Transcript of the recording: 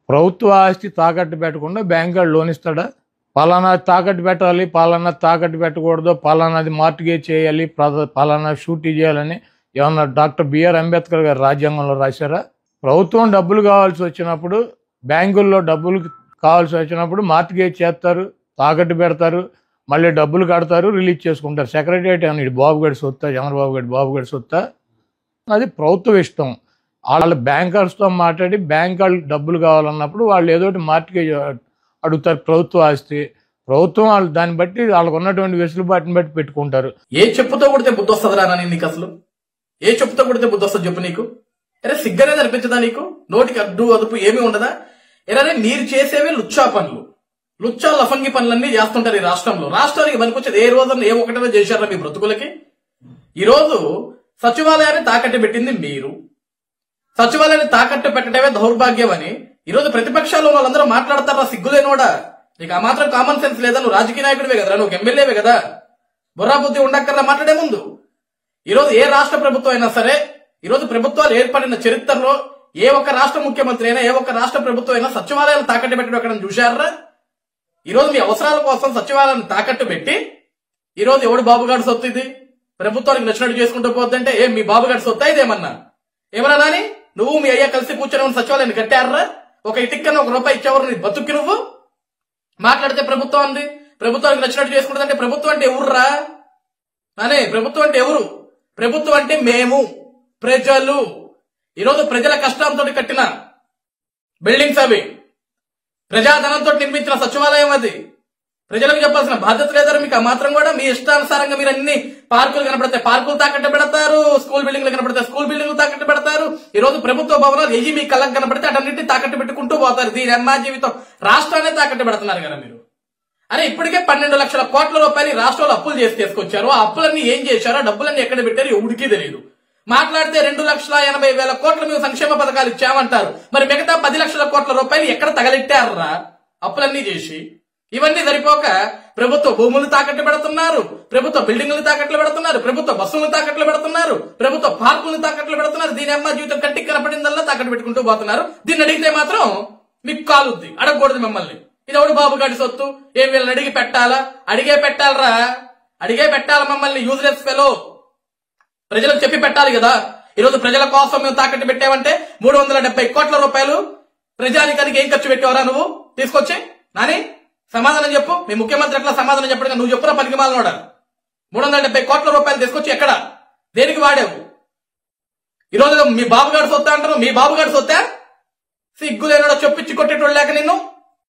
ప్రభుత్వ ఆస్తి తాకట్టు పెట్టకుండా బ్యాంక్ వాడు లోన్ ఇస్తాడా పలానా తాకట్టు పెట్టాలి పలానా తాకట్టు పెట్టకూడదు పలానాది మార్టిగేజ్ చేయాలి ప్రద- పలానా షూటీ చేయాలని ఏమన్నా డాక్టర్ బిఆర్ అంబేద్కర్ గారు రాజ్యాంగంలో రాశారా ప్రభుత్వం డబ్బులు కావాల్సి వచ్చినప్పుడు బ్యాంకుల్లో డబ్బులు కావాల్సి వచ్చినప్పుడు మార్టిగేజ్ చేస్తారు తాకట్టు పెడతారు మళ్ళీ డబ్బులు కడతారు రిలీజ్ చేసుకుంటారు సెక్రటరియట్ అని ఇటు బాబు గడి సొత్తా చంద్రబాబు గడి బాబు గడి సొత్తా అది ప్రభుత్వం ఇష్టం వాళ్ళ బ్యాంకర్స్తో మాట్లాడి బ్యాంక్ వాళ్ళు డబ్బులు కావాలన్నప్పుడు వాళ్ళు ఏదో ఒకటి మార్టిగేజ్ అడుగుతారు ప్రభుత్వ ఆస్తి ప్రభుత్వం వాళ్ళు దాన్ని బట్టి వాళ్ళకు ఉన్నటువంటి వెసులుబాటుని బట్టి పెట్టుకుంటారు ఏ చెప్పుతో కొడితే బుద్ధి వస్తుంది రా నీకు అసలు ఏ చెప్పుతో కొడితే బుద్ధి వస్తుంది చెప్పు నీకు అరే సిగ్గనేది అనిపించదా నీకు నోటికి అడ్డు అదుపు ఏమీ ఉండదా ఎరే మీరు చేసేవి లుచ్చా పనులు లుచ్చా లఫంగి పనులన్నీ చేస్తుంటారు ఈ రాష్ట్రంలో రాష్ట్రానికి పనికొచ్చేది ఏ రోజున ఏ ఒకటైనా చేశారా మీ బ్రతుకులకి ఈ రోజు సచివాలయాన్ని తాకట్టు పెట్టింది మీరు సచివాలయాన్ని తాకట్టు పెట్టడమే దౌర్భాగ్యం అని ఈ రోజు ప్రతిపక్షాల్లో వాళ్ళందరూ మాట్లాడతారా సిగ్గులేనోడా నీకు ఆ మాత్రం కామన్ సెన్స్ లేదా నువ్వు రాజకీయ నాయకుడివే కదరా నువ్వు ఎమ్మెల్యేవే కదా బుర్రా బుద్ధి ఉండక్కర్లా మాట్లాడే ముందు ఈ రోజు ఏ రాష్ట్ర ప్రభుత్వం అయినా సరే ఈ రోజు ప్రభుత్వాలు ఏర్పడిన చరిత్రలో ఏ ఒక్క రాష్ట్ర ముఖ్యమంత్రి అయినా ఏ ఒక్క రాష్ట్ర ప్రభుత్వం అయినా సచివాలయాలు తాకట్టు పెట్టడం ఎక్కడ చూశారా ఈ రోజు మీ అవసరాల కోసం సచివాలయాన్ని తాకట్టు పెట్టి ఈ రోజు ఎవడు బాబుగాడు సొత్తు ఇది ప్రభుత్వానికి నచ్చినట్టు చేసుకుంటూ పోద్దంటే ఏం మీ బాబుగాడి సొత్తా ఇదేమన్నా ఏమన్నా నాని నువ్వు మీ అయ్యా కలిసి కూర్చొని ఉన్న సచివాలయాన్ని కట్టారా ఒక ఇటిక్కన ఒక రూపాయి ఇచ్చేవారు నీ బతుక్కి నువ్వు మాట్లాడితే ప్రభుత్వం అంది ప్రభుత్వానికి నచ్చినట్టు చేసుకుంటుందంటే ప్రభుత్వం అంటే ఎవర్రా అనే ప్రభుత్వం అంటే ఎవరు ప్రభుత్వం అంటే మేము ప్రజలు ఈరోజు ప్రజల కష్టాలతో కట్టిన బిల్డింగ్స్ అవి ప్రజాధనంతో నిర్మించిన సచివాలయం అది ప్రజలకు చెప్పాల్సిన బాధ్యత లేదని మీకు ఆ మాత్రం కూడా మీ ఇష్టానుసారంగా మీరు అన్ని పార్కులు కనపడతాయి పార్కులు తాకట్టు పెడతారు స్కూల్ బిల్డింగ్లు కనపడతాయి స్కూల్ బిల్డింగ్లు తాకట్టు పెడతారు ఈ రోజు ప్రభుత్వ భవనాలు ఎయ్యి మీ కళ్ళకు కనపడితే అటన్నింటినీ తాకట్టు పెట్టుకుంటూ పోతారు దీని అమ్మా జీవితం రాష్ట్రాన్ని తాకట్టు పెడుతున్నారు కదా మీరు అరే ఇప్పటికే పన్నెండు లక్షల కోట్ల రూపాయలు ఈ రాష్ట్రంలో అప్పులు చేసి తీసుకొచ్చారు ఆ అప్పులన్నీ ఏం చేశారో ఆ డబ్బులన్నీ ఎక్కడ పెట్టారు ఎవడికి తెలియదు మాట్లాడితే రెండు లక్షల ఎనభై వేల కోట్ల మేము సంక్షేమ పథకాలు ఇచ్చామంటారు మరి మిగతా పది లక్షల కోట్ల రూపాయలు ఎక్కడ తగలెట్టారా అప్పులన్నీ చేసి ఇవన్నీ సరిపోక ప్రభుత్వ భూములు తాకట్టు పెడుతున్నారు ప్రభుత్వ బిల్డింగులు తాకట్లు పెడుతున్నారు ప్రభుత్వ బస్సులు తాకట్లు పెడుతున్నారు ప్రభుత్వ పార్కులు తాకట్లు పెడుతున్నారు దీని అమ్మ జీవితం కట్టికి కనపడిందల్లా తాకట్టు పెట్టుకుంటూ పోతున్నారు దీన్ని అడిగితే మాత్రం మీకు కాలుద్ది అడగకూడదు మిమ్మల్ని ఇది ఎవడు బాబు గాడి సొత్తు ఏం వీళ్ళని అడిగి పెట్టాలా అడిగే పెట్టాలరా అడిగే పెట్టాలా మమ్మల్ని యూజ్లెస్ ఫెలో ప్రజలకు చెప్పి పెట్టాలి కదా ఈ రోజు ప్రజల కోసం మేము తాకట్టు పెట్టామంటే మూడు వందల డెబ్బై కోట్ల రూపాయలు ప్రజానికానికి ఏం ఖర్చు పెట్టావరా నువ్వు తీసుకొచ్చి నాని సమాధానం చెప్పు మీ ముఖ్యమంత్రి ఎట్లా సమాధానం చెప్పడం నువ్వు చెప్పురా పనికి మాలనోడా మూడు వందల డెబ్బై కోట్ల రూపాయలు తీసుకొచ్చి ఎక్కడ దేనికి వాడావు ఈ రోజు మీ బాబుగాడు సొత్తా అంటారు మీ బాబుగాడు సొత్తా సిగ్గులేనోడా చొప్పించి కొట్టేటోడు లేక నిన్ను